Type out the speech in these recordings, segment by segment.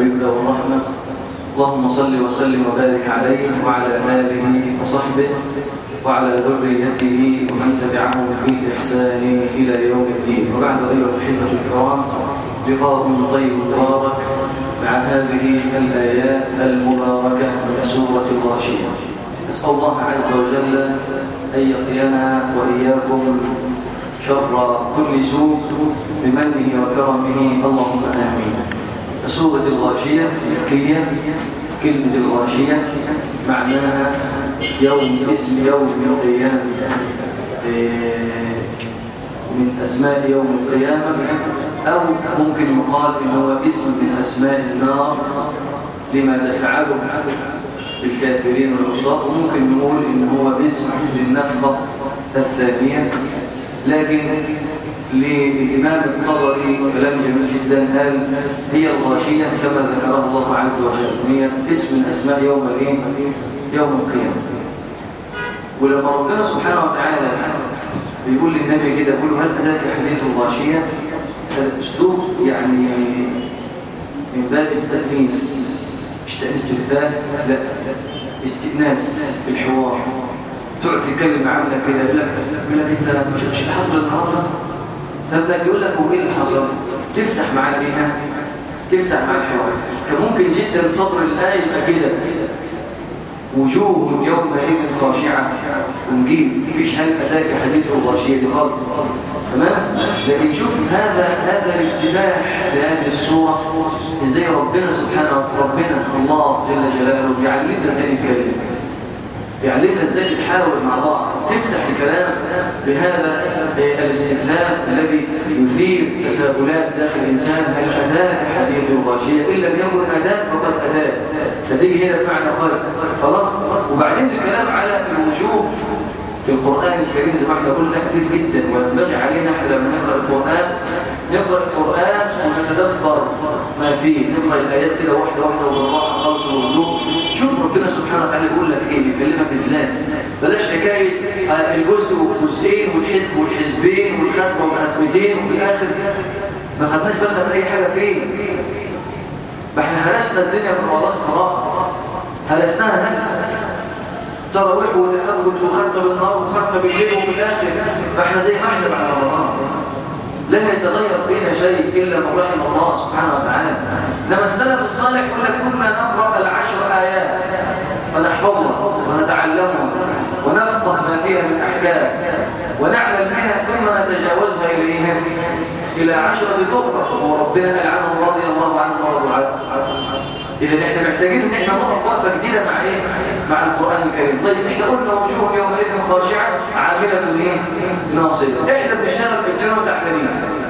حبيب الله والرحمة اللهم صل وسلم وبارك عليه وعلى آله وصحبه وعلى ذريته ومن تبعهم بالإحسان إلى يوم الدين وبعد أيها الأحبة الكرام لقاء طيب مبارك مع هذه الآيات المباركة من سورة الغاشية أسأل الله عز وجل أن يقينا وإياكم شر كل سوء بمنه وكرمه اللهم آمين سورة الغاشية مكية كلمة الغاشية معناها يوم اسم يوم القيامة من أسماء يوم القيامة أو ممكن يقال إنه اسم من أسماء النار لما تفعله بالكافرين والعصاة وممكن نقول إن هو اسم للنفقة الثانية لكن للإمام الطبري كلام جميل جدا قال هي الغاشية كما ذكرها الله عز وجل هي اسم من أسماء يوم الايه يوم القيامة ولما ربنا سبحانه وتعالى بيقول للنبي كده يقول هل أتاك حديث الغاشية الأسلوب يعني من باب التأنيس مش تأنيس بالذات لا استئناس في الحوار تقعد تتكلم معاه كده يقول لك يقول لك انت مش مش اللي حصل النهارده فبدك يقول لك وايه اللي حصل تفتح معاه بيها تفتح معاه الحوار كان ممكن جدا صدر الايه يبقى كده وجوه يومئذ خاشعه ونجيب مفيش هل اتاك حديث الغاشيه دي خالص تمام لكن شوف هذا هذا الافتتاح لهذه السوره ازاي ربنا سبحانه وتعالى ربنا الله جل جلاله بيعلمنا ازاي نتكلم يعلمنا ازاي نتحاور مع بعض تفتح الكلام بهذا الاستفهام الذي يثير تساؤلات داخل الانسان هل اتاك حديث الغاشيه ان لم يكن اتاك فقد اتاك فتيجي هنا بمعنى خير خلاص وبعدين الكلام على الوجوه في القرآن الكريم زي ما احنا قلنا كتير جدا وينبغي علينا احنا لما نقرأ القرآن نقرأ القرآن ونتدبر ما فيه نقرأ الآيات كده واحدة واحدة وبالراحة خالص وهدوء شوف ربنا سبحانه وتعالى بيقول لك ايه بيكلمك ازاي بلاش حكاية الجزء والجزئين والحزب والحزبين والختمة والختمتين وفي الآخر ما خدناش بالنا من أي حاجة فيه ما احنا هرسنا الدنيا في رمضان قراءة هرسناها نفس تراويح وتهجد وختمه بالنهار وختمه بالليل وفي الاخر فاحنا زي ما احنا بعد رمضان لم يتغير فينا شيء الا من رحم الله سبحانه وتعالى انما السلف الصالح يقول لك كنا نقرا العشر ايات فنحفظها ونتعلمها ونفقه ما فيها من احكام ونعمل بها ثم نتجاوزها اليها الى عشره اخرى وربنا قال عنهم رضي الله عنهم ورضوا عنه إذا إحنا محتاجين إن إحنا نقف وقفة جديدة مع إيه؟ مع القرآن الكريم طيب إحنا قلنا وجوه يومئذ خاشعة عاملة إيه؟ ناصبة إحنا بنشتغل في الدنيا وتعملين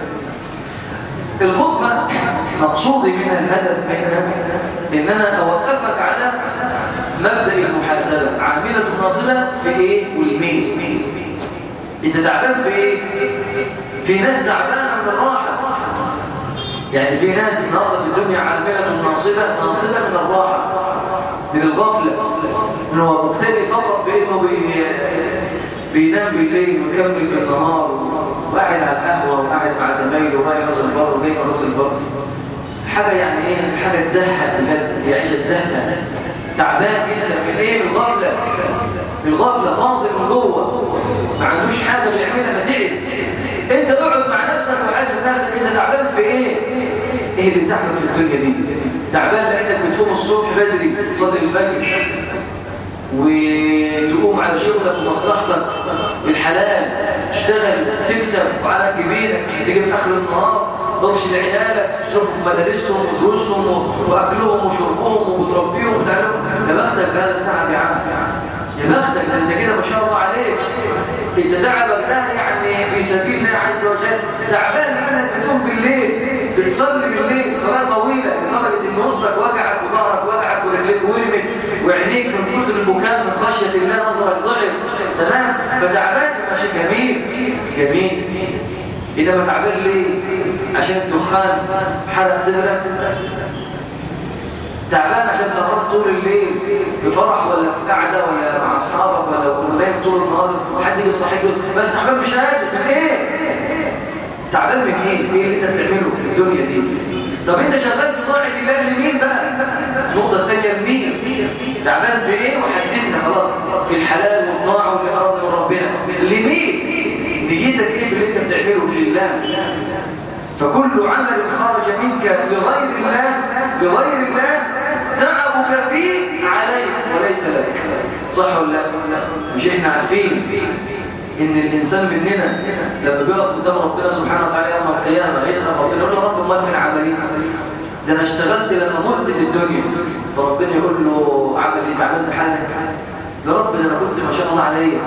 الخطبة مقصودي منها الهدف منها إن أنا أوقفك على مبدأ المحاسبة عاملة ناصبة في إيه والمين أنت تعبان في إيه؟ في ناس تعبانة من الراحة يعني في ناس النهارده في الدنيا عامله ناصبه ناصبه من الراحه من الغفله انه مبتدئ فقط بانه بي... بينام بالليل ويكمل بالنهار وقاعد على القهوه وقاعد مع زمايله ورايح راس البر وجاي من راس البر حاجه يعني ايه حاجه تزهق بجد هي عيشه تزهق تعبان جدا من ايه من الغفله من الغفله فاضي من جوه ما عندوش حاجه بيعملها ما تعب انت اقعد مع نفسك وحاسب نفسك انت تعبان في ايه ايه اللي تعمل في الدنيا دي تعبان لانك بتقوم الصبح بدري تصلي الفجر وتقوم على شغلك ومصلحتك الحلال تشتغل تكسب وعلى كبيرك تجيب اخر النهار بغش لعيالك تصرفوا في مدارسهم ودروسهم واكلهم وشربهم وتربيهم وتعلمهم يا بختك بهذا التعب يا عم يا بختك ده انت كده ما شاء الله عليك انت تعبك ده يعني في سبيل الله عز وجل تعبان لانك بتقوم بالليل بتصلي بالليل صلاه طويله لدرجه ان وسطك وجعك وظهرك وجعك ورجليك ورمت وعينيك من كتر البكاء من خشيه الله نظرك ضعف تمام فتعبان ماشي جميل جميل انما تعبان ليه عشان الدخان حرق صدرك تعبان عشان سهران طول الليل في فرح ولا في قعده ولا مع اصحابك ولا نايم طول النهار حد يجي يصحيك بس تعبان مش قادر من ايه تعبان من ايه ايه اللي انت بتعمله في الدنيا دي طب انت شغال في طاعة الله لمين بقى النقطة الثانية لمين تعبان في ايه وحددنا خلاص في الحلال والطاعة واللي قرب من ربنا لمين نيتك ايه في اللي انت بتعمله لله فكل عمل خرج منك لغير الله لغير الله تعبك فيه عليك وليس لك صح ولا لا مش احنا عارفين ان الانسان مننا لما بيقف قدام ربنا سبحانه وتعالى يوم القيامه يسال ربنا يقول له رب الله فين عملي ده انا اشتغلت لما مت في الدنيا فربنا يقول له عمل ايه عملت حاجه يا رب ده انا كنت ما شاء الله عليا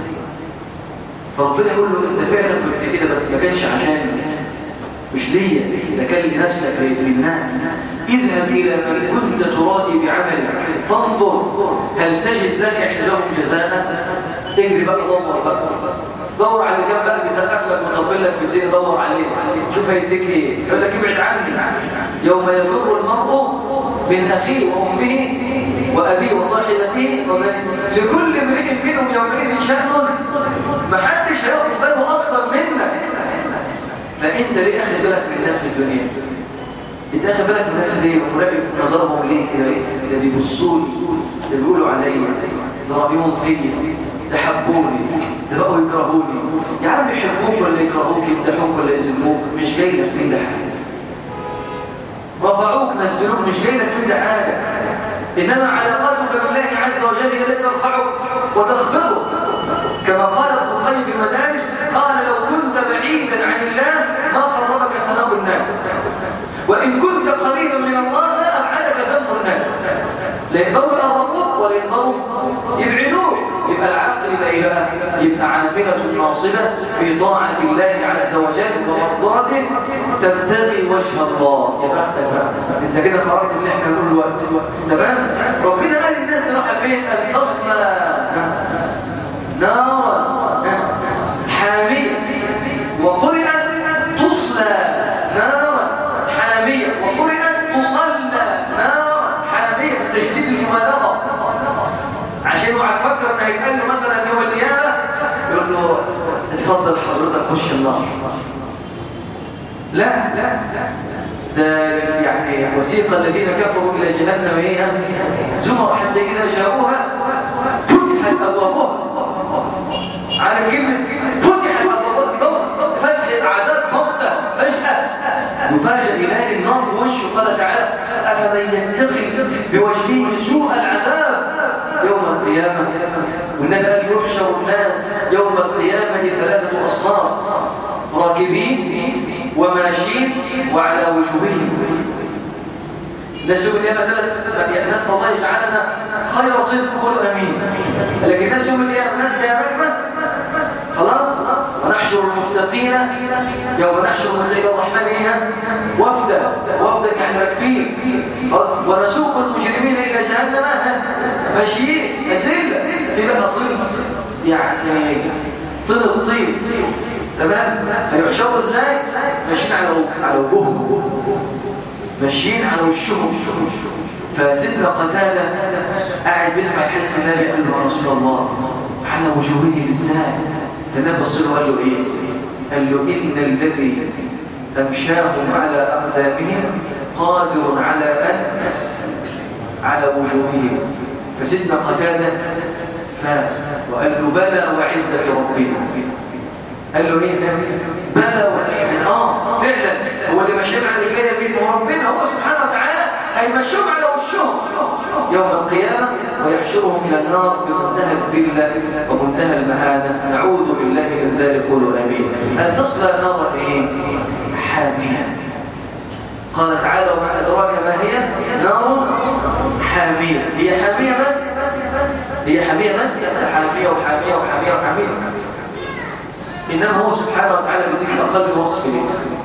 فربنا يقول له انت فعلا كنت كده بس ما كانش عشان مش ليا ده كان لنفسك للناس اذهب الى من كنت ترائي بعملك فانظر هل تجد لك عندهم جزاء اجري بقى دور بقى دور على كام بقى بيسقف لك ويطبل لك في الدين دور عليه شوف هيديك ايه يقول لك ابعد عني يوم يفر المرء من اخيه وامه وابيه وصاحبته ومن لكل امرئ منهم يومئذ شان ما حدش هياخد باله اصلا منك فانت ليه اخد بالك من الناس في الدنيا انت اخد بالك من الناس ليه ومراقب نظرهم ليه كده ايه ده بيبصوا لي ده بيقولوا عليا ده رايهم فيا ده حبوني ده بقوا يكرهوني يا عم يحبوك ولا يكرهوك يمدحوك ولا يذموك مش جاي لك من ده حاجه رفعوك نزلوك مش جاي لك من ده حاجه انما علاقتك بالله عز وجل هي التي ترفعك وتخفضك كما قال ابن القيم في المدارج قال لو كنت بعيدا عن الله ما قربك ثناء الناس وإن كنت قريبا من الله ما أبعدك ذنب الناس لا يقدروا يقربوك ولا يقدروا يبعدوك يبقى العقل يبقى ايه بقى يبقى عاملة ناصبة في طاعة الله عز وجل ومرضاته تبتغي وجه الله يا بختك بقى انت كده خرجت اللي احنا نقول الوقت تمام ربنا قال الناس تروح فين ان تصلى نارا حامية وقرئت تصلى نارا حامية وقرئت تصلى نارا حامية تجديد المبالغة عشان اوعى تفكر ان هيتقال له مثلا يوم القيامة يقول له اتفضل حضرتك خش النار لا لا ده يعني وسيق الذين كفروا الى جهنم هي زمر حتى اذا جاءوها فتحت ابوابها عارف كلمة فتحت أبواب فتح عذاب مقتل فجأة يفاجأ إله النار في وشه قال تعالى أفمن يتقي بوجهه سوء العذاب يوم القيامة والنبي قال يحشر الناس يوم القيامة ثلاثة أصناف راكبين وماشيين وعلى وجوههم ناس يوم القيامة ثلاث ناس الله يجعلنا خير صدق كل أمين لكن ناس يوم القيامة ناس جاية راكبة خلاص ونحشر المتقين يوم نحشر المتقين الرحمن إيها وفدا وفدا يعني راكبين ونسوق المجرمين إلى جهنم ماشيين أزلة في بقى صنف يعني طين الطين تمام هيحشروا ازاي ماشيين على على وجوههم ماشيين على وشهم فسيدنا قتادة قاعد بيسمع الحس النبي قال له يا رسول الله على وجوههم بالذات فالنبي بص له قال له ايه؟ قال له ان الذي امشاهم على اقدامهم قادر على ان على وجوههم فسيدنا قتادة فاق وقال له بلى وعزة ربنا قال له ايه بلى يعني اه فعلا هو اللي مشيهم على رجليه بين ربنا هو سبحانه وتعالى هيمشيهم على وشهم يوم القيامة ويحشرهم إلى النار بمنتهى الذلة ومنتهى المهانة نعوذ بالله من ذلك قولوا آمين أن تصلى نارا إيه؟ حامية قال تعالى وما أدراك ما هي نار حامية هي حامية بس هي حامية بس حامية وحامية وحامية وحامية إنما هو سبحانه وتعالى بديك أقل وصف لك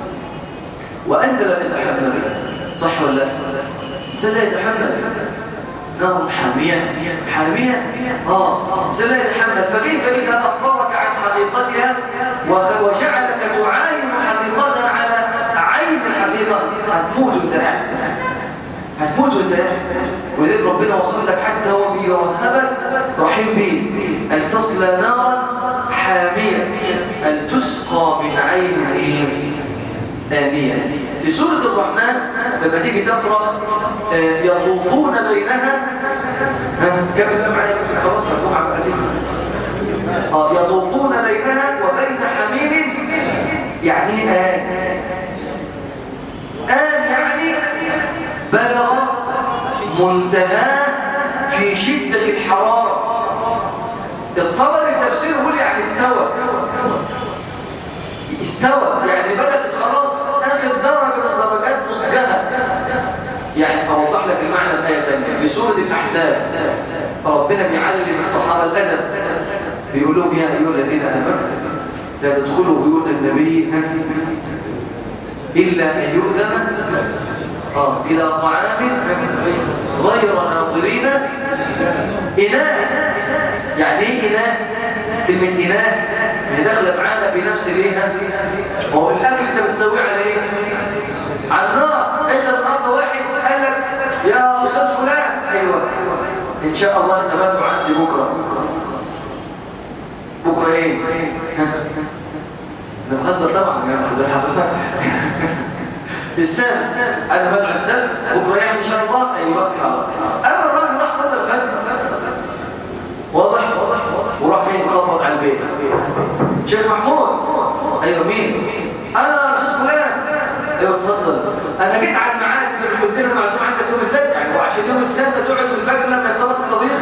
وأنت لا تتحمل صح ولا لا؟ سلا يتحمل نار حامية حامية آه سلا يتحمل فكيف إذا أخبرك عن حقيقتها وجعلك تعاين حقيقتها على عين الحقيقة هتموت وانت قاعد هتموت وانت قاعد ولذلك ربنا وصل لك حتى هو بيرهبك رحيم بيه أن تصل نارا حامية أن تسقى من عين آنية في سورة الرحمن لما تيجي تقرأ آه، يطوفون بينها ها كمل معايا خلاص نقوم على أكيد آه يطوفون بينها وبين حميم يعني آن آن يعني بلغ منتهى في شدة الحرارة الطبري في تفسيره يقول يعني استوى استوى يعني بدأت خلاص آخر درجة من درجات مضجها يعني أوضح لك المعنى الآية تانية في سورة الأحزاب ربنا بيعلم الصحابة الأدب بيقول لهم يا أيها الذين آمنوا لا تدخلوا بيوت النبي إلا أن يؤذن آه إلى طعام غير ناظرين إناء يعني إيه إناء؟ كلمة إناء هي داخلة معانا في نفس ليها هو الأكل أنت بتسويه على إيه؟ على النار أنت النهارده واحد قال لك يا أستاذ فلان أيوه إن شاء الله أنت ماتوا عندي بكرة بكرة إيه؟ أنا بهزر طبعا يا أخي حضرتك السبت أنا بدعو السبت بكرة يعني إن شاء الله أيوه أما الراجل راح صلى الفجر واضح واضح وراح جاي مخبط على البيت شيخ محمود ايوه مين انا استاذ فلان ايوه اتفضل انا جيت على الميعاد انت مش قلت لي معزوم عندك يوم السبت يعني وعشان يوم السبت تقعد في الفجر لما ينطبق الطبيخ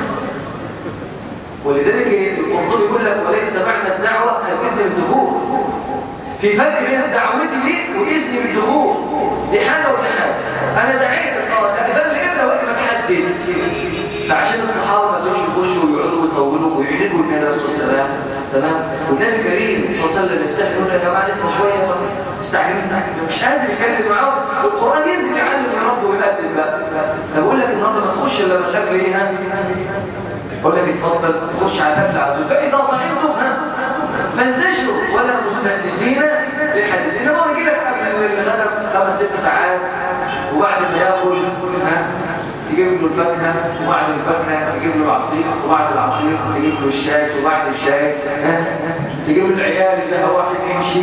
ولذلك القرطبي يقول لك وليس معنى الدعوه الاذن بالدخول في فرق بين دعوتي ليك واذني بالدخول دي حاجه ودي حاجه انا دعيتك اه تاذن لي امتى وقت ما تحدد فعشان الصحابه ما كانوش يخشوا ويقعدوا ويطولوا ويحرجوا النبي عليه الصلاه والسلام تمام والنبي كريم صلى الله عليه وسلم يستحي يقول يا جماعه لسه شويه مستعجلين مش قادر يتكلم معاهم والقران ينزل يعلم من ربه ويقدم بقى انا بقول لك النهارده ما تخش الا لما شكل ايه ها بقول لك اتفضل تخش على الاكل على طول فاذا طعمتم ها فانتشروا ولا مستانسين للحديث انما هو يجي لك قبل الغداء خمس ست ساعات وبعد ما ياكل ها تجيب له الفاكهة وبعد الفاكهة تجيب له العصير وبعد العصير تجيب له الشاي وبعد الشاي ها تجيب له العيال إذا هو واحد يمشي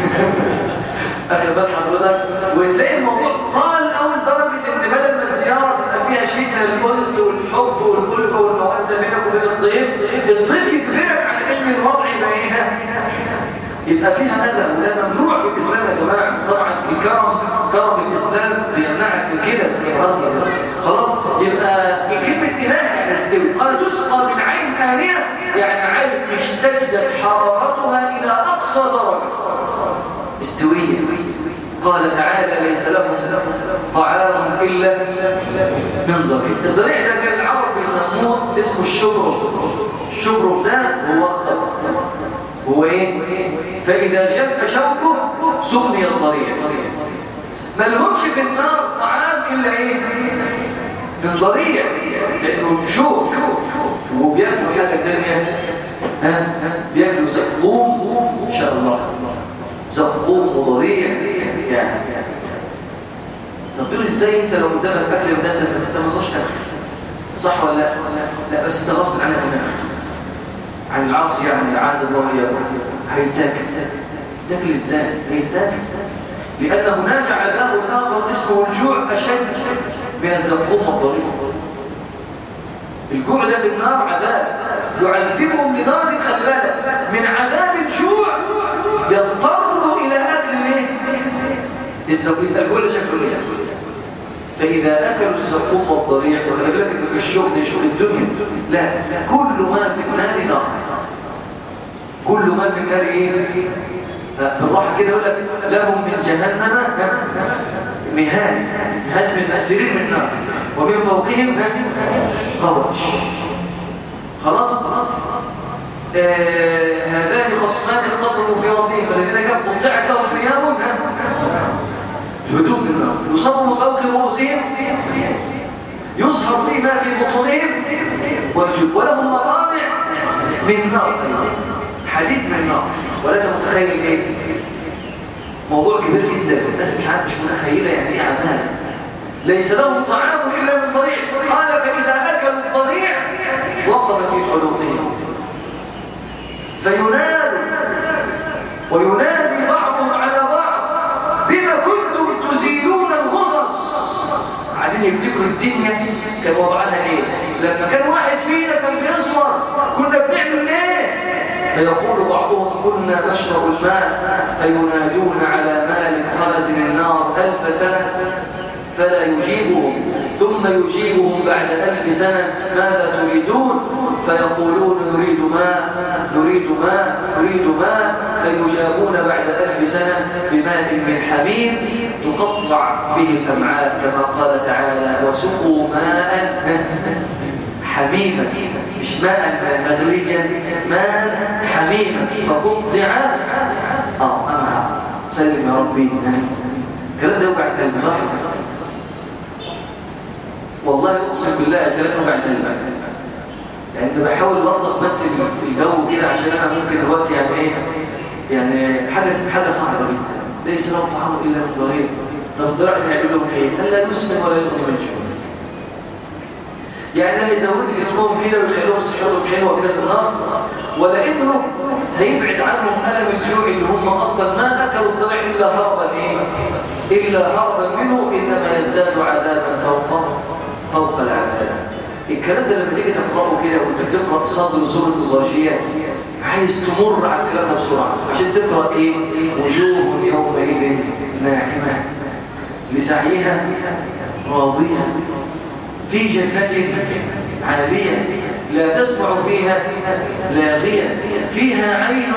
أخذ بال حضرتك وتلاقي الموضوع طال أول درجة إن بدل ما الزيارة تبقى فيها شيء من الأنس والحب والألفة والمودة بينك وبين الضيف الضيف يجبرك على إن الوضع يبقى إيه يبقى فيها أذى وده ممنوع في الإسلام يا جماعة طبعا الكرم كرم الإسلام بيمنعك من كده بس بيهزر بس خلاص يبقى كلمة إله يعني استوي قال تسقى من عين آنية يعني عين اشتدت حرارتها إلى أقصى درجة استوية قال تعالى ليس لهم طعام إلا من ضريع الضريع ده كان العرب بيسموه اسمه الشبرق الشبرق ده هو أخضر هو ايه فاذا جف شوكه سمي الضريع ما لهمش في النار طعام الا ايه من ضريع لانه شوك وبياكلوا حاجه ثانيه ها بياكلوا زقوم ان شاء الله زقوم وضريع يعني طب تقول ازاي انت لو قدامك اكل ده انت ما تقدرش تاكل صح ولا لا لا بس انت غصب عنك تاكل عن العاصي يعني عاز الله اياه هيتاكل تاكل ازاي هيتاكل لان هناك عذاب اخر اسمه الجوع اشد من الزقوم والضريب الجوع ده في النار عذاب يعذبهم لدرجه خلي بالك من عذاب الجوع يضطروا الى اكل الايه الزقوم الجوع شكله ايه فإذا أكلوا الزقوم والضريع وخلي بالك إن الشوك زي شوك الدنيا لا كل ما في النار نار كل ما في النار إيه؟ فبالراحة كده يقول لك لهم من جهنم مهاد مهاد من أسرين من النار ومن فوقهم غوش خلاص خلاص آه هذان خصمان اختصموا في ربهم فالذين كفروا قطعت لهم ثياب هدوء من النار يصب من فوق رؤوسهم يصهر به ما في بطونهم والجود ولهم مطامع من نار حديد من نار ولا انت متخيل ايه موضوع كبير جدا الناس مش عارفه مش متخيله يعني ايه عذاب ليس لهم طعام الا من ضريع قال فاذا اكلوا الضريع وقف في حلوقهم فينادوا وينادي بعضهم على بعض بما كنتم تفتكروا الدنيا كان وضعها ايه لما كان واحد فينا كان بيصبر كنا بنعمل ايه فيقول بعضهم كنا نشرب الماء فينادون على مالك خازن النار ألف سنة فلا يجيبهم ثم يجيبهم بعد ألف سنة ماذا تريدون فيقولون نريد ماء نريد ماء نريد ماء فيجابون بعد ألف سنة بماء من حميم تقطع به الأمعاء كما قال تعالى وسقوا ماء حميما مش ماء مغليا ماء حميما فقطع اه أمعاء سلم يا ربي الكلام ده يوجع القلب صح والله اقسم بالله الكلام يوجع القلب يعني انا بحاول انظف بس الجو كده عشان انا ممكن الوقت يعني ايه يعني حاجه حاجه صعبه جدا ليس له طعام الا من ضريب طب الضرع هيعمل لهم ايه؟ هل لا يسمن ولا يغني من جوع يعني ده هيزود جسمهم كده ويخليهم صحتهم حلوه كده في النار ولا ابنه هيبعد عنهم الم الجوع اللي هم اصلا ما اكلوا الضرع الا هربا ايه؟ الا هربا منه انما يزداد عذابا فوق فوق العذاب الكلام ده لما تيجي تقراه كده وانت بتقرا صدر سوره الغاشيه عايز تمر على الكلام ده بسرعه عشان تقرا ايه وجوه يومئذ ناعمه لسعيها راضيه في جنه عاليه لا تسمع فيها لاغيه فيها عين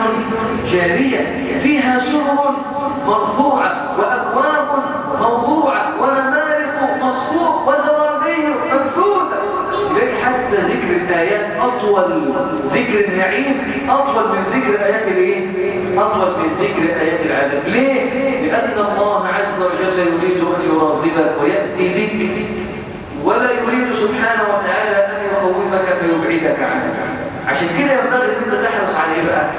جاريه فيها سرر مرفوعه واكواب موضوعه ونمارق مصفوف وزرابي مبثوثه تلاقي حتى ذكر الآيات أطول ذكر النعيم أطول من ذكر آيات الإيه؟ أطول من ذكر آيات العذاب ليه؟ لأن الله عز وجل يريد أن يراغبك ويأتي بك ولا يريد سبحانه وتعالى أن يخوفك فيبعدك عنك عشان كده ينبغي أن أنت تحرص على إيه بقى؟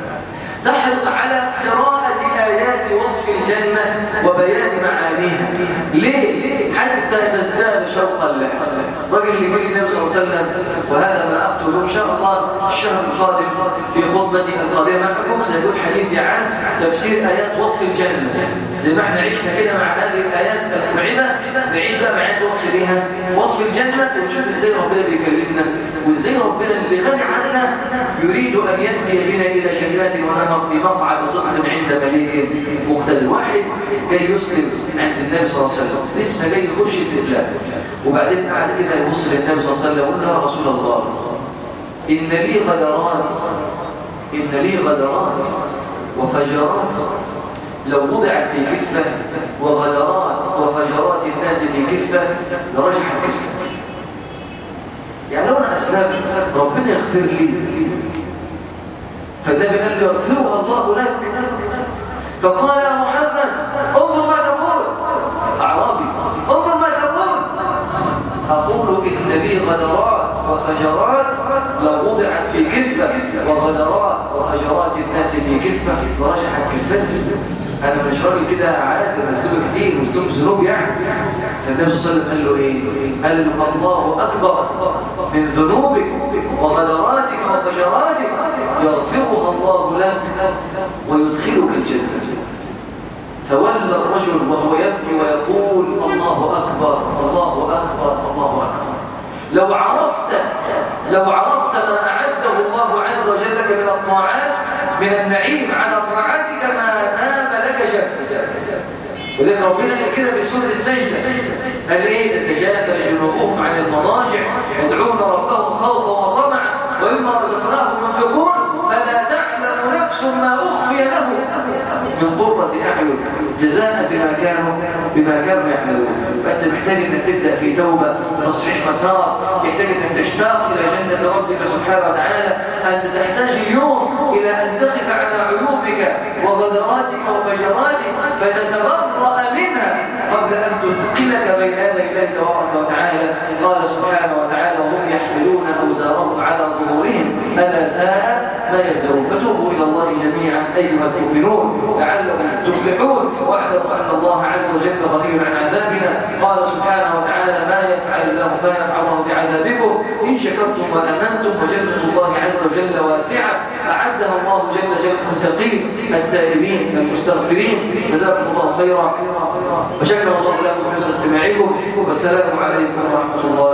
تحرص على قراءة آيات وصف الجنة وبيان معانيها ليه؟ حتى تزداد شوقا لها الراجل اللي يقول النبي صلى الله عليه وسلم وهذا ما أكتب إن شاء الله الشهر القادم في خطبتي القادمة معكم سيكون حديثي عن تفسير آيات وصف الجنة زي ما احنا عشنا كده مع هذه الآيات المرعبة نعيش بقى مع آيات وصف ليها وصف الجنة ونشوف ازاي ربنا بيكلمنا وازاي ربنا اللي غني عنا يريد أن يأتي بنا إلى جنات ونهر في مقعد صدق عند مليك مقتدر واحد جاي يسلم عند النبي صلى الله عليه وسلم لسه جاي يخش الإسلام وبعدين بعد كده يبص للنبي صلى الله عليه وسلم ويقول له يا رسول الله إن لي غدرات إن لي غدرات وفجرات لو وضعت في كفة وغدرات وفجرات الناس في كفة لرجحت كفتي يعني لو أنا أسلمت ربنا يغفر لي فالنبي قال له يغفرها الله لك فقال يا محمد انظر ما تقول أعرابي انظر ما تقول أقول إن لي غدرات وفجرات لو وضعت في كفة وغدرات وفجرات الناس في كفة لرجحت كفتي أنا مش راجل كده عادي مسلوب كتير مسلوب ذنوب يعني فالنبي صلى الله عليه وسلم قال له إيه؟ قال له الله أكبر من ذنوبك وغدراتك وفجراتك يغفرها الله لك ويدخلك الجنة فولى الرجل وهو يبكي ويقول الله أكبر الله أكبر الله أكبر لو عرفت لو عرفت ما أعده الله عز وجل لك من الطاعات من النعيم على طاعتك ما نام لك جف ولذلك ربنا قال كده في سورة السجدة قال ايه تتجافى جنوبهم عن المضاجع يدعون ربهم خوفا وطمعا ومما رزقناهم ينفقون فلا تعلم نفس ما أخفي لهم من قرة أعين جزاء بما كانوا بما كانوا يعملون فأنت محتاج أنك تبدأ في توبة تصحيح مسار يحتاج أنك تشتاق إلى جنة ربك سبحانه وتعالى أنت تحتاج اليوم إلى أن تقف على عيوبك وغدراتك وفجراتك فتتبرأ منها قبل أن تثقلك بين يدي الله تبارك وتعالى قال سبحانه وتعالى وهم يحملون أوزارهم على ظهورهم ألا ساء ما يزرون فتوبوا إلى الله جميعا أيها المؤمنون لعلكم تفلحون واعلموا أن الله عز وجل غني عن عذابنا قال سبحانه وتعالى ما يفعل الله ما يفعل الله بعذابكم إن شكرتم وأمنتم وجنة الله عز وجل واسعة أعدها الله جل جل المتقين التائبين المستغفرين جزاكم الله خيرا وشكر الله لكم حسن استماعكم والسلام عليكم ورحمة الله